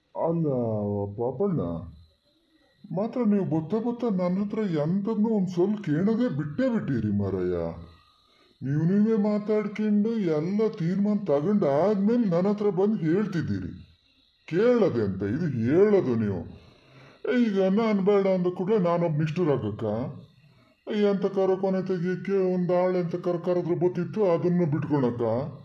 ಅಲ್ಲ ಪಾಪಣ್ಣ ಮಾತ್ರ ನೀವು ಬತ್ತ ಬತ್ತ ನನ್ನ ಹತ್ರ ಎಂಥದ್ನೂ ಒಂದು ಸ್ವಲ್ಪ ಕೇಳೋದೇ ಬಿಟ್ಟೇ ಬಿಟ್ಟಿರಿ ಮಾರಯ್ಯ ನೀವು ನೀವೇ ಮಾತಾಡ್ಕೊಂಡು ಎಲ್ಲ ತೀರ್ಮಾನ ತಗೊಂಡು ಆದ್ಮೇಲೆ ನನ್ನ ಹತ್ರ ಬಂದು ಹೇಳ್ತಿದ್ದೀರಿ ಕೇಳದೆ ಅಂತ ಇದು ಹೇಳೋದು ನೀವು ಈಗ ನಾನು ಬೇಡ ಅಂದ ಕೂಡಲೇ ನಾನೊಬ್ಬ ನಿಷ್ಠುರಾಗಕ್ಕ ಎಂತ ಕರ ಕೊನೆ ತೆಗಿಯಕ್ಕೆ ಒಂದು ಆಳು ಎಂತ ಕರ ಕರೆದ್ರೆ ಗೊತ್ತಿತ್ತು ಅದನ್ನು ಬಿಟ್ಕೊಳಕ್ಕ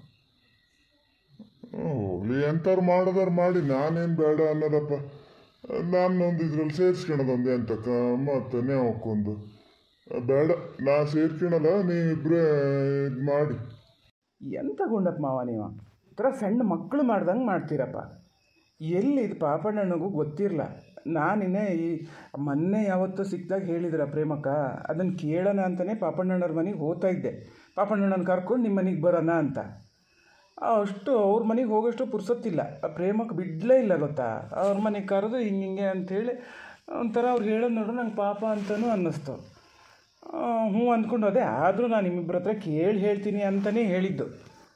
ಹೋಗ್ಲಿ ಎಂಥವ್ರು ಮಾಡೋದಾರು ಮಾಡಿ ನಾನೇನು ಬೇಡ ಅನ್ನೋದಪ್ಪ ನಾನು ಒಂದು ಇದ್ರಲ್ಲಿ ಸೇರಿಸ್ಕೊಳೋದೊಂದು ಎಂತಕ್ಕ ಮತ್ತೆ ನೀವು ಹಾಕೊಂಡು ಬೇಡ ನಾ ಸೇರ್ಕೊಳಲ್ಲ ನೀವಿಬ್ಬರೇ ಇದು ಮಾಡಿ ಎಂತ ಗುಂಡಪ್ಪ ಮಾವ ನೀವು ಥರ ಸಣ್ಣ ಮಕ್ಕಳು ಮಾಡ್ದಂಗೆ ಮಾಡ್ತೀರಪ್ಪ ಎಲ್ಲಿ ಇದು ಪಾಪಣ್ಣನಿಗೂ ಗೊತ್ತಿರಲ್ಲ ನಾನಿನ್ನೇ ಈ ಮೊನ್ನೆ ಯಾವತ್ತೋ ಸಿಕ್ಕಿದಾಗ ಹೇಳಿದ್ರ ಪ್ರೇಮಕ್ಕ ಅದನ್ನು ಕೇಳೋಣ ಅಂತಲೇ ಪಾಪಣ್ಣನವ್ರ ಮನೆಗೆ ಹೋಗ್ತಾ ಇದ್ದೆ ಪಾಪಣ್ಣನ ಕರ್ಕೊಂಡು ನಿಮ್ಮ ಮನೆಗೆ ಬರೋಣ ಅಂತ ಅಷ್ಟು ಅವ್ರ ಮನೆಗೆ ಹೋಗೋಷ್ಟು ಪುರ್ಸೊತ್ತಿಲ್ಲ ಆ ಪ್ರೇಮಕ್ಕೆ ಬಿಡಲೇ ಇಲ್ಲ ಗೊತ್ತಾ ಅವ್ರ ಮನೆಗೆ ಕರೆದು ಹಿಂಗೆ ಹಿಂಗೆ ಅಂಥೇಳಿ ಒಂಥರ ಅವ್ರು ಹೇಳೋದು ನೋಡು ನಂಗೆ ಪಾಪ ಅಂತಲೂ ಅನ್ನಿಸ್ತು ಆ, ಹ್ಞೂ ಅಂದ್ಕೊಂಡು ಅದೇ ಆದರೂ ನಾನು ನಿಮ್ಮಿಬ್ಬರ ಹತ್ರ ಕೇಳಿ ಹೇಳ್ತೀನಿ ಅಂತಲೇ ಹೇಳಿದ್ದು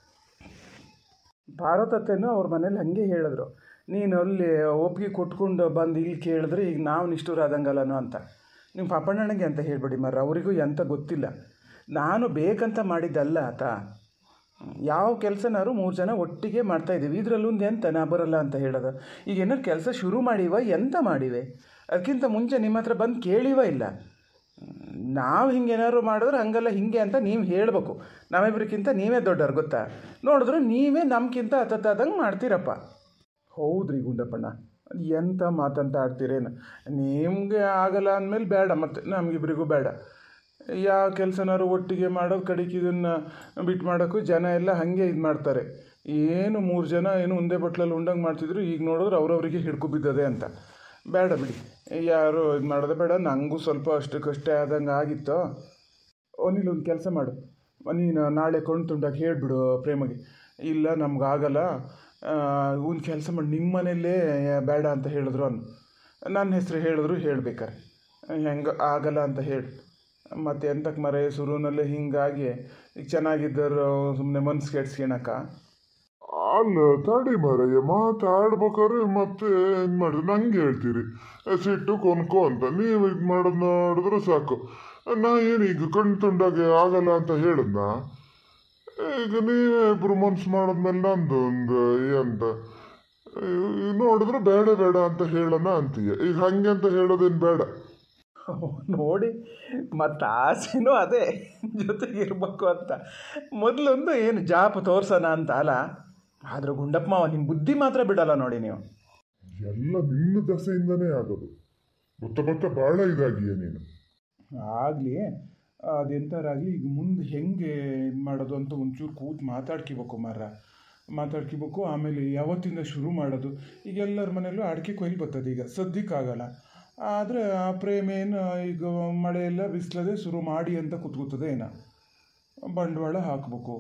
ಭಾರತತ್ತೆನೂ ಅವ್ರ ಮನೇಲಿ ಹಾಗೆ ಹೇಳಿದ್ರು ನೀನು ಅಲ್ಲಿ ಒಪ್ಪಿಗೆ ಕೊಟ್ಕೊಂಡು ಬಂದು ಇಲ್ಲಿ ಕೇಳಿದ್ರೆ ಈಗ ನಾವು ನಿಷ್ಠುರಾದಂಗಲ್ಲನೋ ಅಂತ ನಿಮ್ಮ ಪಾಪಣ್ಣನಿಗೆ ಅಂತ ಹೇಳ್ಬೇಡಿ ಮರ ಅವರಿಗೂ ಎಂತ ಗೊತ್ತಿಲ್ಲ ನಾನು ಬೇಕಂತ ಮಾಡಿದ್ದಲ್ಲ ಆತ ಯಾವ ಕೆಲಸನಾರು ಮೂರು ಜನ ಒಟ್ಟಿಗೆ ಮಾಡ್ತಾಯಿದ್ದೀವಿ ಇದರಲ್ಲೊಂದು ಎಂತ ನಾ ಬರಲ್ಲ ಅಂತ ಹೇಳೋದು ಈಗ ಏನಾರು ಕೆಲಸ ಶುರು ಮಾಡಿವ ಎಂತ ಮಾಡಿವೆ ಅದಕ್ಕಿಂತ ಮುಂಚೆ ನಿಮ್ಮ ಹತ್ರ ಬಂದು ಕೇಳಿವ ಇಲ್ಲ ನಾವು ಹಿಂಗೆ ಏನಾದ್ರು ಮಾಡಿದ್ರೆ ಹಂಗಲ್ಲ ಹಿಂಗೆ ಅಂತ ನೀವು ಹೇಳಬೇಕು ನಾವಿಬ್ರಿಗಿಂತ ನೀವೇ ದೊಡ್ಡವ್ರು ಗೊತ್ತಾ ನೋಡಿದ್ರೆ ನೀವೇ ನಮ್ಗಿಂತ ಹತ್ತತ್ತಾದಂಗೆ ಮಾಡ್ತೀರಪ್ಪ ಹೌದ್ರಿ ಗುಂಡಪ್ಪಣ್ಣ ಅದು ಎಂಥ ಮಾತಂತ ಆಡ್ತೀರೇನು ನಿಮಗೆ ಆಗಲ್ಲ ಅಂದಮೇಲೆ ಬೇಡ ಮತ್ತೆ ನಮಗಿಬ್ರಿಗೂ ಬೇಡ ಯಾವ ಕೆಲಸನಾರು ಒಟ್ಟಿಗೆ ಮಾಡೋದು ಕಡೆಗೆ ಇದನ್ನು ಬಿಟ್ಟು ಮಾಡೋಕ್ಕೂ ಜನ ಎಲ್ಲ ಹಾಗೆ ಇದು ಮಾಡ್ತಾರೆ ಏನು ಮೂರು ಜನ ಏನು ಒಂದೇ ಬಟ್ಲಲ್ಲಿ ಉಂಡಂಗೆ ಮಾಡ್ತಿದ್ರು ಈಗ ನೋಡಿದ್ರೆ ಅವ್ರವ್ರಿಗೆ ಹಿಡ್ಕೊ ಬಿದ್ದದೆ ಅಂತ ಬೇಡ ಬಿಡಿ ಯಾರು ಇದು ಮಾಡೋದೇ ಬೇಡ ನನಗೂ ಸ್ವಲ್ಪ ಅಷ್ಟಕ್ಕಷ್ಟೇ ಆದಂಗೆ ಆಗಿತ್ತು ಒನಿಲ್ ಒಂದು ಕೆಲಸ ಮಾಡು ನೀನು ನಾಳೆ ಕೊಂಡು ತುಂಡಾಗಿ ಹೇಳಿಬಿಡು ಪ್ರೇಮಗೆ ಇಲ್ಲ ನಮ್ಗೆ ಆಗಲ್ಲ ಒಂದು ಕೆಲಸ ಮಾಡಿ ನಿಮ್ಮ ಮನೆಯಲ್ಲೇ ಬೇಡ ಅಂತ ಹೇಳಿದ್ರು ಅನ್ನು ನನ್ನ ಹೆಸರು ಹೇಳಿದ್ರು ಹೇಳ್ಬೇಕಾರೆ ಹೆಂಗೆ ಆಗಲ್ಲ ಅಂತ ಹೇಳಿ ಮತ್ತು ಎಂತಕ್ಕೆ ಮರೆ ಶುರುನಲ್ಲೇ ಹಿಂಗಾಗಿ ಈಗ ಚೆನ್ನಾಗಿದ್ದರು ಸುಮ್ಮನೆ ಮನ್ಸು ಕೆಡ್ಸ್ಕೊಳಕ ಅಲ್ಲ ತಡಿ ಮಾರಯ್ಯ ಮಾತಾಡ್ಬೇಕಾದ್ರೆ ಮತ್ತೆ ಏನು ಮಾಡಿದ್ರೆ ನಂಗೆ ಹೇಳ್ತೀರಿ ಸಿಟ್ಟು ಕೊನ್ಕೋ ಅಂತ ನೀವು ಇದು ಮಾಡೋದು ನೋಡಿದ್ರೆ ಸಾಕು ನಾ ಏನು ಈಗ ಕಣ್ಣು ತುಂಡಾಗೆ ಆಗಲ್ಲ ಅಂತ ಹೇಳಿದ್ನ ಈಗ ನೀವೇ ಇಬ್ರು ಮನ್ಸು ಮಾಡಿದ್ಮೇಲೆ ನಂದು ಒಂದು ಅಂತ ಈಗ ನೋಡಿದ್ರೆ ಬೇಡ ಬೇಡ ಅಂತ ಹೇಳೋಣ ಅಂತೀಯ ಈಗ ಹಂಗೆ ಅಂತ ಹೇಳೋದೇನು ಬೇಡ ನೋಡಿ ಮತ್ತು ಆಸೆನೂ ಅದೇ ಜೊತೆಗೆ ಇರಬೇಕು ಅಂತ ಮೊದಲೊಂದು ಏನು ಜಾಪ ತೋರ್ಸೋಣ ಅಂತ ಅಲ್ಲ ಆದ್ರೆ ಗುಂಡಪ್ಪ ಮಾವ ನಿಮ್ಮ ಬುದ್ಧಿ ಮಾತ್ರ ಬಿಡಲ್ಲ ನೋಡಿ ನೀವು ಎಲ್ಲ ನಿನ್ನ ದಸೆಯಿಂದನೇ ಆಗೋದು ಗೊತ್ತ ಗೊತ್ತ ಭಾಳ ಇದಾಗಿಯೇ ನೀನು ಆಗಲಿ ಅದೆಂಥರಾಗಲಿ ಈಗ ಮುಂದೆ ಹೆಂಗೆ ಇದು ಮಾಡೋದು ಅಂತ ಒಂಚೂರು ಕೂತು ಮಾತಾಡ್ಕಿಬೇಕು ಮಾರ ಮಾತಾಡ್ಕಿಬೇಕು ಆಮೇಲೆ ಯಾವತ್ತಿಂದ ಶುರು ಮಾಡೋದು ಈಗ ಎಲ್ಲರ ಮನೆಯಲ್ಲೂ ಅಡಿಕೆ ಕೊಯ್ಲು ಬರ್ತದೆ ಈಗ ಸದ್ಯಕ್ಕಾಗಲ್ಲ ಆದರೆ ಆ ಪ್ರೇಮ ಏನು ಈಗ ಮಳೆ ಎಲ್ಲ ಬಿಸಿಲದೆ ಶುರು ಮಾಡಿ ಅಂತ ಕೂತ್ಕೋತದೆ ಏನೋ ಬಂಡವಾಳ ಹಾಕಬೇಕು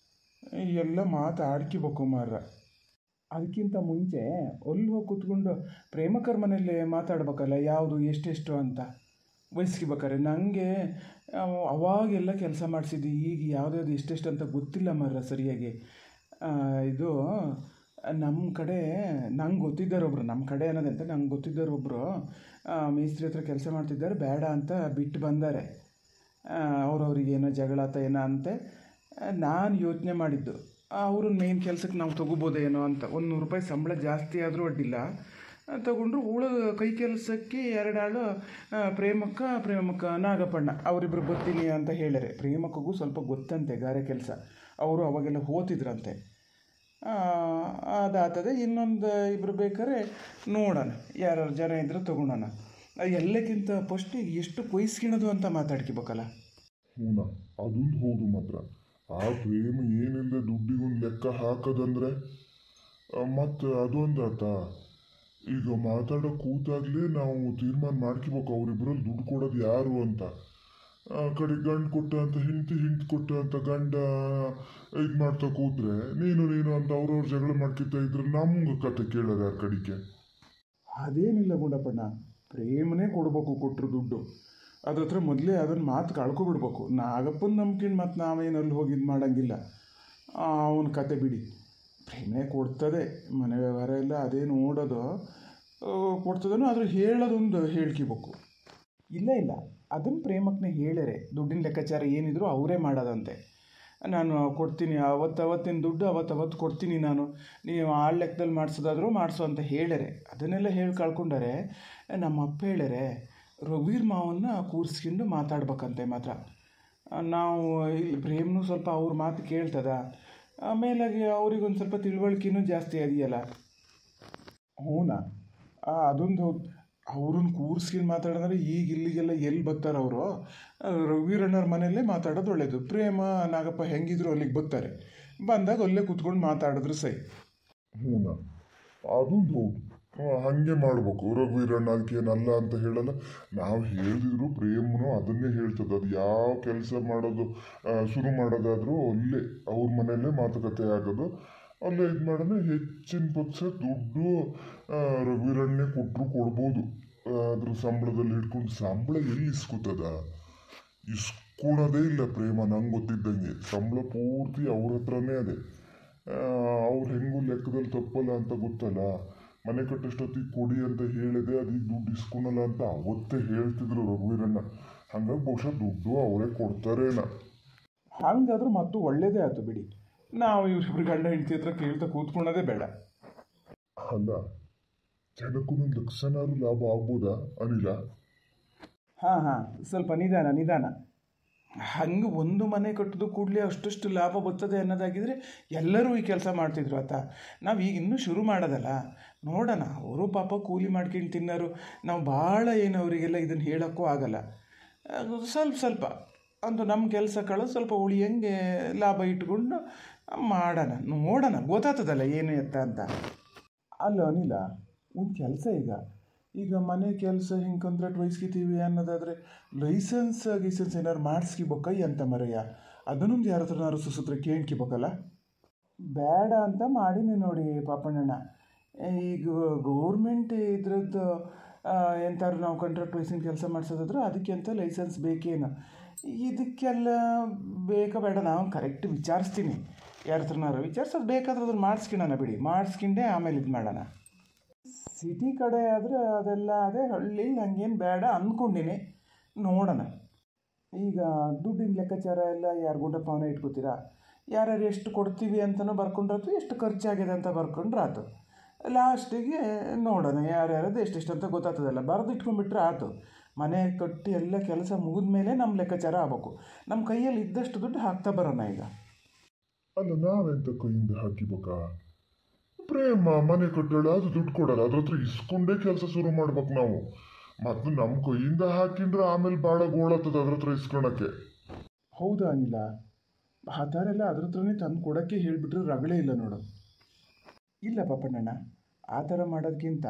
ಎಲ್ಲ ಮಾತಾಡ್ಕಿಬೇಕು ಮಾರ ಅದಕ್ಕಿಂತ ಮುಂಚೆ ಅಲ್ಲಿ ಹೋಗಿ ಕೂತ್ಕೊಂಡು ಪ್ರೇಮಕರ ಮನೆಯಲ್ಲೇ ಮಾತಾಡ್ಬೇಕಲ್ಲ ಯಾವುದು ಎಷ್ಟೆಷ್ಟು ಅಂತ ವಹಿಸ್ಕೋಬೇಕಾರೆ ನನಗೆ ಅವಾಗೆಲ್ಲ ಕೆಲಸ ಮಾಡಿಸಿದ್ದು ಈಗ ಯಾವುದ್ಯಾವ್ದು ಎಷ್ಟೆಷ್ಟು ಅಂತ ಗೊತ್ತಿಲ್ಲ ಮರ ಸರಿಯಾಗಿ ಆ, ಇದು ನಮ್ಮ ಕಡೆ ನಂಗೆ ಗೊತ್ತಿದ್ದಾರೆ ಒಬ್ಬರು ನಮ್ಮ ಕಡೆ ಅನ್ನೋದಂತ ನಂಗೆ ಗೊತ್ತಿದ್ದಾರೆ ಒಬ್ಬರು ಮೇಸ್ತ್ರಿ ಹತ್ರ ಕೆಲಸ ಮಾಡ್ತಿದ್ದಾರೆ ಬೇಡ ಅಂತ ಬಿಟ್ಟು ಬಂದಾರೆ ಅವ್ರವ್ರಿಗೆ ಏನೋ ಜಗಳ ಆತ ಏನೋ ಅಂತೆ ನಾನು ಯೋಚನೆ ಮಾಡಿದ್ದು ಅವ್ರನ್ನ ಮೇನ್ ಕೆಲಸಕ್ಕೆ ನಾವು ತೊಗೋಬೋದೇನೋ ಅಂತ ಒಂದು ನೂರು ರೂಪಾಯಿ ಸಂಬಳ ಜಾಸ್ತಿ ಆದರೂ ಅಡ್ಡಿಲ್ಲ ಆ, ತಗೊಂಡ್ರು ಉಳ ಕೈ ಕೆಲಸಕ್ಕೆ ಎರಡಾಳು ಆ, ಪ್ರೇಮಕ್ಕ ಪ್ರೇಮಕ್ಕ ನಾಗಪ್ಪಣ್ಣ ಅವರಿಬ್ಬರು ಬರ್ತೀನಿ ಅಂತ ಹೇಳಿರೆ ಪ್ರೇಮಕ್ಕಗೂ ಸ್ವಲ್ಪ ಗೊತ್ತಂತೆ ಗಾರೆ ಕೆಲಸ ಅವರು ಅವಾಗೆಲ್ಲ ಹೋತಿದ್ರಂತೆ ಆ, ಅದಾತದೆ ಇನ್ನೊಂದು ಇಬ್ಬರು ಬೇಕಾದ್ರೆ ನೋಡೋಣ ಯಾರು ಜನ ಇದ್ರೆ ತಗೊಳೋಣ ಎಲ್ಲಕ್ಕಿಂತ ಫಸ್ಟಿಗೆ ಎಷ್ಟು ಕೊಯ್ಸ್ಕಿಣೋದು ಅಂತ ಮಾತಾಡ್ಕೋಬೇಕಲ್ಲ ಹೂನ ಅದೊಂದು ಹೌದು ಮಾತ್ರ ಆ ಪ್ರೇಮ ಏನಿಲ್ಲದೆ ದುಡ್ಡಿಗೊಂದು ಲೆಕ್ಕ ಹಾಕೋದಂದ್ರೆ ಮತ್ತು ಅದೊಂದಾತ ಈಗ ಮಾತಾಡೋ ಕೂತಾಗ್ಲೇ ನಾವು ತೀರ್ಮಾನ ಮಾಡ್ಕೋಬೇಕು ಅವರಿಬ್ಬರಲ್ಲಿ ದುಡ್ಡು ಕೊಡೋದು ಯಾರು ಅಂತ ಆ ಕಡೆ ಗಂಡು ಕೊಟ್ಟ ಅಂತ ಹೆಂಡತಿ ಹೆಂಡತಿ ಕೊಟ್ಟ ಅಂತ ಗಂಡ ಇದು ಮಾಡ್ತಾ ಕೂತ್ರೆ ನೀನು ನೀನು ಅಂತ ಅವ್ರವ್ರ ಜಗಳ ಮಾಡ್ಕೊತಾ ಇದ್ರೆ ನಮ್ಗೆ ಕತೆ ಕೇಳೋದು ಯಾರ ಕಡೆಗೆ ಅದೇನಿಲ್ಲ ಗುಂಡಪ್ಪಣ್ಣ ಪ್ರೇಮನೇ ಕೊಡಬೇಕು ಕೊಟ್ಟರು ದುಡ್ಡು ಅದ್ರ ಹತ್ರ ಮೊದಲೇ ಅದನ್ನು ಮಾತು ಕಳ್ಕೊಬಿಡ್ಬೇಕು ನಾಗಪ್ಪನ ನಂಬ್ಕೊಂಡು ಮತ್ತು ನಾವೇನು ಅಲ್ಲಿ ಹೋಗಿ ಇದು ಮಾಡೋಂಗಿಲ್ಲ ಅವನ ಕತೆ ಬಿಡಿ ಪ್ರೇಮೆ ಕೊಡ್ತದೆ ಮನೆ ವ್ಯವಹಾರ ಎಲ್ಲ ಅದೇ ನೋಡೋದು ಆ, ಕೊಡ್ತದನೋ ಆದರೂ ಹೇಳೋದೊಂದು ಹೇಳ್ಕಿಬೇಕು ಇಲ್ಲ ಇಲ್ಲ ಅದನ್ನು ಪ್ರೇಮಕ್ಕನೇ ಹೇಳ್ಯಾರೆ ದುಡ್ಡಿನ ಲೆಕ್ಕಾಚಾರ ಏನಿದ್ರು ಅವರೇ ಮಾಡೋದಂತೆ ನಾನು ಕೊಡ್ತೀನಿ ಅವತ್ತು ಅವತ್ತಿನ ದುಡ್ಡು ಅವತ್ತು ಅವತ್ತು ಕೊಡ್ತೀನಿ ನಾನು ನೀವು ಆ ಲೆಕ್ಕದಲ್ಲಿ ಮಾಡಿಸೋದಾದ್ರೂ ಮಾಡಿಸು ಅಂತ ಹೇಳ್ಯಾರೆ ಅದನ್ನೆಲ್ಲ ಹೇಳಿ ಕಳ್ಕೊಂಡರೆ ನಮ್ಮ ಅಪ್ಪ ಹೇಳ್ಯಾರೆ ರಘುವೀರ್ ಮಾವನ್ನ ಕೂರಿಸ್ಕೊಂಡು ಮಾತಾಡ್ಬೇಕಂತೆ ಮಾತ್ರ ನಾವು ಇಲ್ಲಿ ಪ್ರೇಮ್ನು ಸ್ವಲ್ಪ ಅವ್ರ ಮಾತು ಕೇಳ್ತದ ಆಮೇಲಾಗಿ ಅವ್ರಿಗೊಂದು ಸ್ವಲ್ಪ ತಿಳುವಳಿಕೆನೂ ಜಾಸ್ತಿ ಅದೆಯಲ್ಲ ಹೂನಾ ಆ, ಅದೊಂದು ಅವ್ರನ್ನ ಕೂರಿಸ್ಕೊಂಡು ಮಾತಾಡಿದ್ರೆ ಈಗ ಇಲ್ಲಿಗೆಲ್ಲ ಎಲ್ಲಿ ಬರ್ತಾರೆ ಅವರು ರಘುವೀರಣ್ಣವ್ರ ಮನೆಯಲ್ಲೇ ಮಾತಾಡೋದು ಒಳ್ಳೇದು ಪ್ರೇಮ ನಾಗಪ್ಪ ಹೆಂಗಿದ್ರು ಅಲ್ಲಿಗೆ ಬರ್ತಾರೆ ಬಂದಾಗ ಅಲ್ಲೇ ಕೂತ್ಕೊಂಡು ಮಾತಾಡಿದ್ರು ಸೈ ಹೂನ ಅದೊಂದು ಹೌದು ಆ, ಹಂಗೆ ಮಾಡ್ಬೇಕು ರಘುವೀರಣ್ಣ ಅದಕ್ಕೇನಲ್ಲ ಅಂತ ಹೇಳಲ್ಲ ನಾವು ಹೇಳಿದ್ರು ಪ್ರೇಮನು ಅದನ್ನೇ ಹೇಳ್ತದೆ ಅದು ಯಾವ ಕೆಲಸ ಮಾಡೋದು ಆ, ಶುರು ಮಾಡೋದಾದ್ರೂ ಅಲ್ಲೇ ಅವ್ರ ಮನೆಯಲ್ಲೇ ಮಾತುಕತೆ ಆಗೋದು ಅಲ್ಲೇ ಇದು ಮಾಡೋಣ ಹೆಚ್ಚಿನ ಪಕ್ಷ ದುಡ್ಡು ಆ, ರಘುವೀರಣ್ಣೆ ಕೊಟ್ಟರು ಕೊಡ್ಬೋದು ಆ, ಅದ್ರ ಸಂಬಳದಲ್ಲಿ ಹಿಡ್ಕೊಂಡು ಸಂಬಳ ಎಲ್ಲಿ ಇಸ್ಕೊತದ ಇಸ್ಕೊಳೋದೇ ಇಲ್ಲ ಪ್ರೇಮ ನಂಗೆ ಗೊತ್ತಿದ್ದಂಗೆ ಸಂಬಳ ಪೂರ್ತಿ ಅವ್ರ ಹತ್ರನೇ ಅದೇ ಅವ್ರು ಹೆಂಗೂ ಲೆಕ್ಕದಲ್ಲಿ ತಪ್ಪಲ್ಲ ಅಂತ ಗೊತ್ತಲ್ಲ ಮನೆ ಕಟ್ಟಷ್ಟೊತ್ತಿಗೆ ಕೊಡಿ ಅಂತ ಹೇಳಿದೆ ಅದೀಗ ದುಡ್ಡು ಇಸ್ಕೊಳಲ್ಲ ಅಂತ ಅವತ್ತೇ ಹೇಳ್ತಿದ್ರು ರಘುವೀರಣ್ಣ ಹಂಗಾಗಿ ಬಹುಶಃ ದುಡ್ಡು ಅವರೇ ಕೊಡ್ತಾರೇನ ಹಂಗಾದ್ರೆ ಮತ್ತು ಒಳ್ಳೇದೇ ಆಯ್ತು ಬಿಡಿ ನಾವು ಇವ್ರಿಬ್ರು ಗಂಡ ಹೆಂಡತಿ ಹತ್ರ ಕೇಳ್ತಾ ಕೂತ್ಕೊಳ್ಳೋದೇ ಬೇಡ ಅಲ್ಲ ಜನಕ್ಕೂ ಲಕ್ಷನಾರು ಲಾಭ ಆಗ್ಬೋದಾ ಅನಿಲ ಹಾಂ ಹಾಂ ಸ್ವಲ್ಪ ನಿಧಾನ ನಿಧಾನ ಹಂಗೆ ಒಂದು ಮನೆ ಕಟ್ಟೋದು ಕೂಡಲೇ ಅಷ್ಟಷ್ಟು ಲಾಭ ಬರ್ತದೆ ಅನ್ನೋದಾಗಿದ್ರೆ ಎಲ್ಲರೂ ಈ ಕೆಲಸ ಮಾಡ್ತಿದ್ರು ಆತ ನಾವು ಈಗ ಇನ್ನೂ ಶುರು ಮಾಡೋದಲ್ಲ ನೋಡೋಣ ಅವರು ಪಾಪ ಕೂಲಿ ಮಾಡ್ಕೊಂಡು ತಿನ್ನೋರು ನಾವು ಭಾಳ ಏನು ಅವರಿಗೆಲ್ಲ ಇದನ್ನು ಹೇಳೋಕ್ಕೂ ಆಗಲ್ಲ ಅದು ಸ್ವಲ್ಪ ಸ್ವಲ್ಪ ಒಂದು ನಮ್ಮ ಕೆಲಸಗಳು ಸ್ವಲ್ಪ ಉಳಿಯಂಗೆ ಲಾಭ ಇಟ್ಕೊಂಡು ಮಾಡೋಣ ನೋಡೋಣ ಗೊತ್ತಾಗ್ತದಲ್ಲ ಏನು ಎತ್ತ ಅಂತ ಅಲ್ಲ ಅನಿಲ ಒಂದು ಕೆಲಸ ಈಗ ಈಗ ಮನೆ ಕೆಲಸ ಹಿಂಗೆ ಕಂತ್ರಾಟ್ ವಹಿಸ್ಕಿತೀವಿ ಅನ್ನೋದಾದರೆ ಲೈಸೆನ್ಸ್ ಗೀಸೆನ್ಸ್ ಏನಾರು ಮಾಡಿಸ್ಕಿಬೇಕ ಎಂತ ಮರೆಯ ಅದನ್ನೊಂದು ಯಾರ ಹತ್ರನಾರು ಸುಸೂತ್ರ ಕೇಳ್ಕಿಬೇಕಲ್ಲ ಬೇಡ ಅಂತ ಮಾಡೀನಿ ನೋಡಿ ಪಾಪಣ್ಣಣ್ಣ ಈಗ ಗೌರ್ಮೆಂಟ್ ಇದ್ರದ್ದು ಎಂತಾದ್ರು ನಾವು ಕಾಂಟ್ರಾಕ್ಟ್ ವಹಿಸಿನ ಕೆಲಸ ಮಾಡಿಸೋದಾದ್ರೆ ಅದಕ್ಕೆ ಅಂತ ಲೈಸೆನ್ಸ್ ಬೇಕೇನು ಇದಕ್ಕೆಲ್ಲ ಬೇಕಾ ಬೇಡ ನಾವು ಕರೆಕ್ಟ್ ವಿಚಾರಿಸ್ತೀನಿ ಯಾರ ಹತ್ರನಾರು ವಿಚಾರಿಸೋದು ಬೇಕಾದ್ರೆ ಅದನ್ನು ಮಾಡಿಸ್ಕೊಳ್ಳೋಣ ಬಿಡಿ ಮಾಡಿಸ್ಕೊಂಡೆ ಆಮೇಲೆ ಇದು ಮಾಡೋಣ ಸಿಟಿ ಕಡೆ ಆದರೆ ಅದೆಲ್ಲ ಅದೇ ಹಳ್ಳಿ ಹಂಗೇನು ಬೇಡ ಅಂದ್ಕೊಂಡಿನಿ ನೋಡೋಣ ಈಗ ದುಡ್ಡಿನ ಲೆಕ್ಕಾಚಾರ ಎಲ್ಲ ಯಾರು ಗುಂಡಪ್ಪ ಅವನೇ ಇಟ್ಕೋತೀರಾ ಯಾರ್ಯಾರು ಎಷ್ಟು ಕೊಡ್ತೀವಿ ಅಂತಲೂ ಬರ್ಕೊಂಡ್ರಾತು ಎಷ್ಟು ಖರ್ಚಾಗಿದೆ ಅಂತ ಬರ್ಕೊಂಡ್ರಾತು ಲಾಸ್ಟಿಗೆ ನೋಡೋಣ ಯಾರ್ಯಾರದು ಎಷ್ಟೆಷ್ಟು ಅಂತ ಗೊತ್ತಾಗ್ತದಲ್ಲ ಬರೆದು ಇಟ್ಕೊಂಡ್ಬಿಟ್ರೆ ಆಯ್ತು ಮನೆ ಕಟ್ಟಿ ಎಲ್ಲ ಕೆಲಸ ಮುಗಿದ ಮೇಲೆ ನಮ್ಮ ಲೆಕ್ಕಾಚಾರ ಆಗ್ಬೇಕು ನಮ್ಮ ಕೈಯಲ್ಲಿ ಇದ್ದಷ್ಟು ದುಡ್ಡು ಹಾಕ್ತಾ ಬರೋಣ ಈಗ ಅಲ್ಲ ನಾವೆಂತ ಕೈಯಿಂದ ಹಾಕಿಬೇಕಾ ಪ್ರೇಮ ಮನೆ ಕಟ್ಟೋಳ ಅದು ದುಡ್ಡು ಕೊಡಲ್ಲ ಅದ್ರ ಹತ್ರ ಇಸ್ಕೊಂಡೇ ಕೆಲಸ ಶುರು ಮಾಡ್ಬೇಕು ನಾವು ಮತ್ತು ನಮ್ಮ ಕೈಯಿಂದ ಹಾಕಿಂಡ್ರೆ ಆಮೇಲೆ ಭಾಳ ಗೋಳತ್ತದ ಅದ್ರ ಹತ್ರ ಇಸ್ಕೊಳಕ್ಕೆ ಹೌದಾ ಅನಿಲ ಆ ಥರ ಎಲ್ಲ ಅದ್ರ ಹತ್ರನೇ ತಂದು ಕೊಡೋಕ್ಕೆ ಹೇಳಿಬಿಟ್ರೆ ರಗಳೇ ಇಲ್ಲ ನೋಡು ಇಲ್ಲ ಪಾಪಣ್ಣಣ್ಣ ಆ ಥರ ಮಾಡೋದಕ್ಕಿಂತ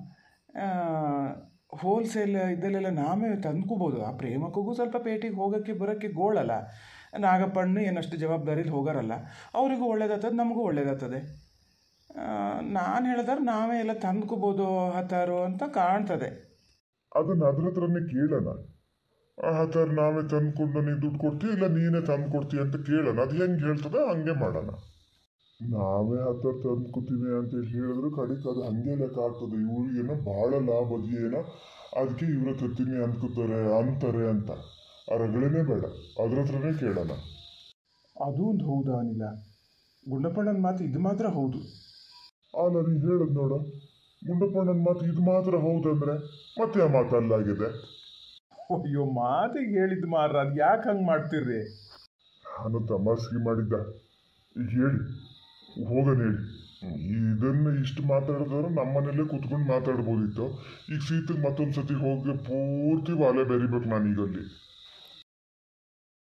ಹೋಲ್ಸೇಲ್ ಇದಲ್ಲೆಲ್ಲ ನಾವೇ ತಂದ್ಕೋಬೋದು ಆ ಪ್ರೇಮಕ್ಕೂ ಸ್ವಲ್ಪ ಪೇಟೆಗೆ ಹೋಗೋಕ್ಕೆ ಬರೋಕ್ಕೆ ಗೋಳಲ್ಲ ನಾಗಪ್ಪಣ್ಣು ಏನಷ್ಟು ಜವಾಬ್ದಾರಿಲಿ ಹೋಗಾರಲ್ಲ ಅವರಿಗೂ ಒಳ್ಳೇದಾಗ್ತದೆ ನಮಗೂ ಒಳ್ಳೇದಾಗ್ತದೆ ನಾನು ಹೇಳಿದ್ರೆ ನಾವೇ ಎಲ್ಲ ತಂದ್ಕೋಬೋದು ಹತ್ತಾರು ಅಂತ ಕಾಣ್ತದೆ ಅದನ್ನ ಅದ್ರ ಹತ್ರನೇ ಕೇಳೋಣ ಆ ಥರ ನಾವೇ ತಂದ್ಕೊಂಡು ನೀನು ದುಡ್ಡು ಕೊಡ್ತೀಯ ಇಲ್ಲ ನೀನೇ ತಂದು ಕೊಡ್ತೀಯ ಅಂತ ಕೇಳೋಣ ಅದು ಹೆಂಗೆ ಹೇಳ್ತದೆ ಹಂಗೆ ಮಾಡೋಣ ನಾವೇ ಆ ಥರ ತಂದ್ಕೊತೀವಿ ಅಂತ ಹೇಳಿದ್ರೆ ಕಡೆಗೆ ಅದು ಹಂಗೆ ಲೆಕ್ಕ ಆಗ್ತದೆ ಇವ್ರಿಗೇನೋ ಭಾಳ ಲಾಭ ಏನೋ ಅದಕ್ಕೆ ಇವ್ರ ತತ್ತೀನಿ ಅಂದ್ಕೋತಾರೆ ಅಂತಾರೆ ಅಂತ ಆ ರಗಳೇನೇ ಬೇಡ ಅದ್ರ ಹತ್ರನೇ ಕೇಳೋಣ ಅದು ಒಂದು ಹೌದಾ ಅನಿಲ ಗುಂಡಪ್ಪಣ್ಣನ ಮಾತು ಇದು ಮಾತ್ರ ಹೌದು ಅಲ್ಲ ನೀನು ಹೇಳೋದು ನೋಡು ಗುಂಡಪ್ಪಣ್ಣನ ಮಾತು ಇದು ಮಾತ್ರ ಹೌದಂದ್ರೆ ಮತ್ತೆ ಆ ಮಾತು ಅಲ್ಲಾಗಿದೆ ಅಯ್ಯೋ ಮಾತಿಗೆ ಹೇಳಿದ್ದು ಮಾರ್ರ ಅದು ಯಾಕೆ ಹಂಗೆ ಮಾಡ್ತೀರ್ರಿ ನಾನು ತಮಾಷೆಗೆ ಮಾಡಿದ್ದ ಈಗ ಹೇಳಿ ಹೋಗೋಣ ಹೇಳಿ ಇದನ್ನ ಇಷ್ಟು ಮಾತಾಡಿದ್ರೆ ನಮ್ಮನೇಲೆ ಕುತ್ಕೊಂಡು ಮಾತಾಡ್ಬೋದಿತ್ತು ಈಗ ಸೀತೆಗೆ ಮತ್ತೊಂದು ಸತಿ ಹೋಗಿ ಪೂರ್ತಿ ವಾಲೆ ಬೆರಿಬೇಕು ನಾನೀಗಲ್ಲಿ